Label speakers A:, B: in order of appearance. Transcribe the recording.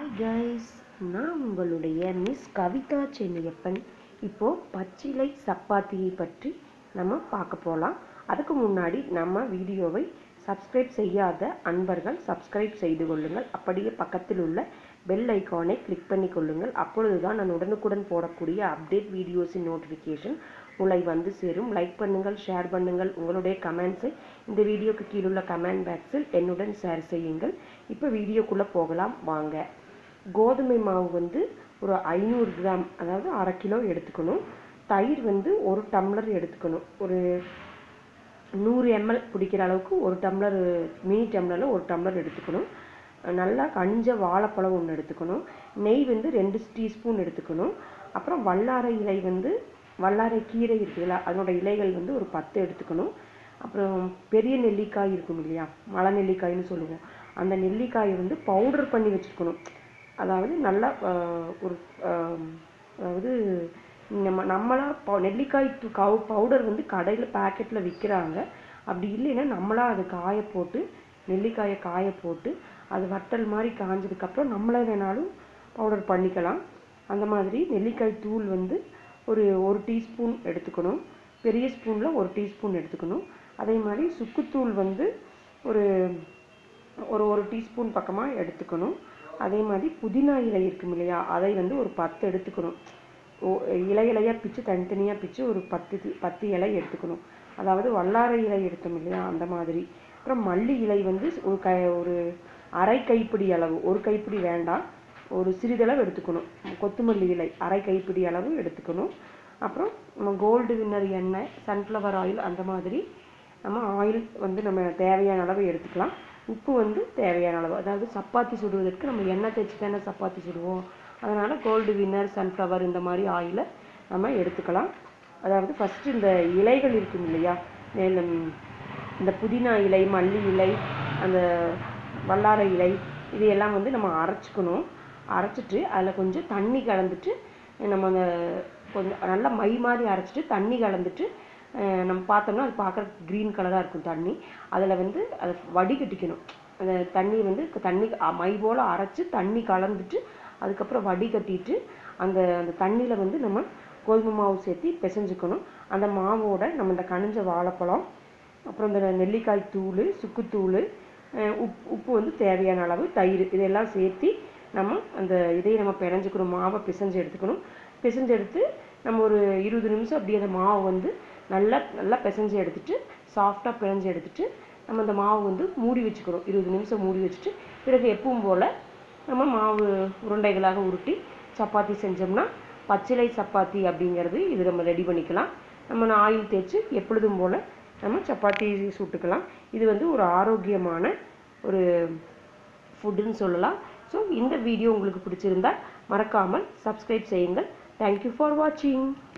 A: hi guys நான் உங்களுடைய miss Kavitha Chenniappan இப்போது பச்சிலை சப்பாத்தியை பற்றி நம்ம பார்க்க போகலாம் அதுக்கு முன்னாடி நம்ம வீடியோவை சப்ஸ்கிரைப் செய்யாத அன்பர்கள் சப்ஸ்கிரைப் செய்து கொள்ளுங்கள் அப்படியே பக்கத்தில் உள்ள பெல் ஐக்கானை கிளிக் பண்ணி கொள்ளுங்கள் அப்பொழுது தான் நான் உடனுக்குடன் போடக்கூடிய அப்டேட் வீடியோஸின் நோட்டிஃபிகேஷன் உங்களை வந்து சேரும் லைக் பண்ணுங்கள் ஷேர் பண்ணுங்கள் உங்களுடைய கமெண்ட்ஸை இந்த வீடியோக்கு கீழுள்ள கமெண்ட் பாக்ஸில் என்னுடன் ஷேர் செய்யுங்கள் இப்போ வீடியோக்குள்ளே போகலாம் வாங்க கோதுமை மாவு வந்து ஒரு ஐநூறு கிராம் அதாவது அரை கிலோ எடுத்துக்கணும் தயிர் வந்து ஒரு டம்ளர் எடுத்துக்கணும் ஒரு நூறு எம்எல் குடிக்கிற அளவுக்கு ஒரு டம்ளர் மினி டம்ளரில் ஒரு டம்ளர் எடுத்துக்கணும் நல்லா கனிஞ்ச வாழைப்பழம் ஒன்று எடுத்துக்கணும் நெய் வந்து ரெண்டு டீஸ்பூன் எடுத்துக்கணும் அப்புறம் வல்லாரை இலை வந்து வல்லாரை கீரை இருக்குதுல்ல அதனோட இலைகள் வந்து ஒரு பத்து எடுத்துக்கணும் அப்புறம் பெரிய நெல்லிக்காய் இருக்கும் இல்லையா மலை நெல்லிக்காய்னு சொல்லுவோம் அந்த நெல்லிக்காயை வந்து பவுடர் பண்ணி வச்சுருக்கணும் அதாவது நல்லா ஆஹ், ஒரு ஆஹ், அதாவது நம்ம நம்மளா ப- நெல்லிக்காய் து- கவு பவுடர் வந்து கடையில் பேக்கெட்டில் விற்கிறாங்க அப்படி இல்லைன்னா நம்மளா அதை காய போட்டு நெல்லிக்காயை காய போட்டு அது வட்டல் மாதிரி காஞ்சதுக்கப்புறம் நம்மளே வேணாலும் பவுடர் பண்ணிக்கலாம் அந்த மாதிரி நெல்லிக்காய் தூள் வந்து ஒரு ஒரு டீஸ்பூன் எடுத்துக்கணும் பெரிய ஸ்பூனில் ஒரு டீஸ்பூன் எடுத்துக்கணும் அதே மாதிரி சுக்குத்தூள் வந்து ஒரு ஒரு ஒரு டீஸ்பூன் பக்கமாக எடுத்துக்கணும் அதே மாதிரி புதினா இலை இருக்கும் இல்லையா அதை வந்து ஒரு பத்து எடுத்துக்கணும் ஓ- இலை இலையாக பிச்சு தனித்தனியாக பிச்சு ஒரு பத்து தி- பத்து இலை எடுத்துக்கணும் அதாவது வல்லாரை இலை எடுத்தோம் இல்லையா அந்த மாதிரி அப்புறம் மல்லி இலை வந்து ஒரு க ஒரு அரை கைப்பிடி அளவு ஒரு கைப்பிடி வேண்டாம் ஒரு சிறிதளவு எடுத்துக்கணும் கொத்தமல்லி இலை அரை கைப்பிடி அளவு எடுத்துக்கணும் அப்புறம் நம்ம கோல்டு வின்னர் எண்ணெய் சன்ஃப்ளவர் ஆயில் அந்த மாதிரி நம்ம ஆயில் வந்து நம்ம தேவையான அளவு எடுத்துக்கலாம் உப்பு வந்து தேவையான அளவு அதாவது சப்பாத்தி சுடுவதற்கு நம்ம எண்ணெய் தேய்ச்சி தானே சப்பாத்தி சுடுவோம் அதனால் கோல்டு வின்னர் சன்ஃப்ளவர் இந்த மாதிரி ஆயிலை நம்ம எடுத்துக்கலாம் அதாவது ஃபஸ்ட்டு இந்த இலைகள் இருக்கும் இல்லையா மேலும் இந்த புதினா இலை மல்லி இலை அந்த வல்லாரை இலை இது எல்லாம் வந்து நம்ம அரைச்சிக்கணும் அரைச்சிட்டு அதில் கொஞ்சம் தண்ணி கலந்துட்டு நம்ம அந்த கொஞ்சம் நல்லா மை மாதிரி அரைச்சிட்டு தண்ணி கலந்துட்டு அஹ் நம்ம பார்த்தோம்னா அது பார்க்குறதுக்கு க்ரீன் கலராக இருக்கும் தண்ணி அதில் வந்து அதை வடிகட்டிக்கணும் அந்த தண்ணி வந்து தண்ணி அ- மை போல் அரைச்சி தண்ணி கலந்துட்டு அதுக்கப்புறம் வடிகட்டிட்டு அந்த அந்த தண்ணியில் வந்து நம்ம கோதுமை மாவு சேர்த்து பிசைஞ்சுக்கணும் அந்த மாவோட நம்ம இந்த கனிஞ்ச வாழைப்பழம் அப்புறம் இந்த நெல்லிக்காய் தூள் சுக்குத்தூள் அஹ் உப் உப்பு வந்து தேவையான அளவு தயிர் இதெல்லாம் சேர்த்து நம்ம அந்த இதையை நம்ம பிணைஞ்சுக்கணும் மாவை பிசைஞ்சு எடுத்துக்கணும் பிசைஞ்சு எடுத்து நம்ம ஒரு இருபது நிமிஷம் அப்படியே அந்த மாவு வந்து நல்லா நல்லா பிசைஞ்சு எடுத்துட்டு சாஃப்டாக பிணைஞ்சு எடுத்துட்டு நம்ம அந்த மாவு வந்து மூடி வச்சுக்கணும் இருபது நிமிஷம் மூடி வச்சுட்டு பிறகு எப்பவும் போல் நம்ம மாவு உருண்டைகளாக உருட்டி சப்பாத்தி செஞ்சோம்னா பச்சிலை சப்பாத்தி அப்படிங்கிறது இது நம்ம ரெடி பண்ணிக்கலாம் நம்ம ஆயில் தேய்ச்சி எப்பொழுதும் போல் நம்ம சப்பாத்தி சுட்டுக்கலாம் இது வந்து ஒரு ஆரோக்கியமான ஒரு ஃபுட்டுன்னு சொல்லலாம் ஸோ இந்த வீடியோ உங்களுக்கு பிடிச்சிருந்தா மறக்காமல் சப்ஸ்கிரைப் செய்யுங்கள் தேங்க்யூ ஃபார் வாட்சிங்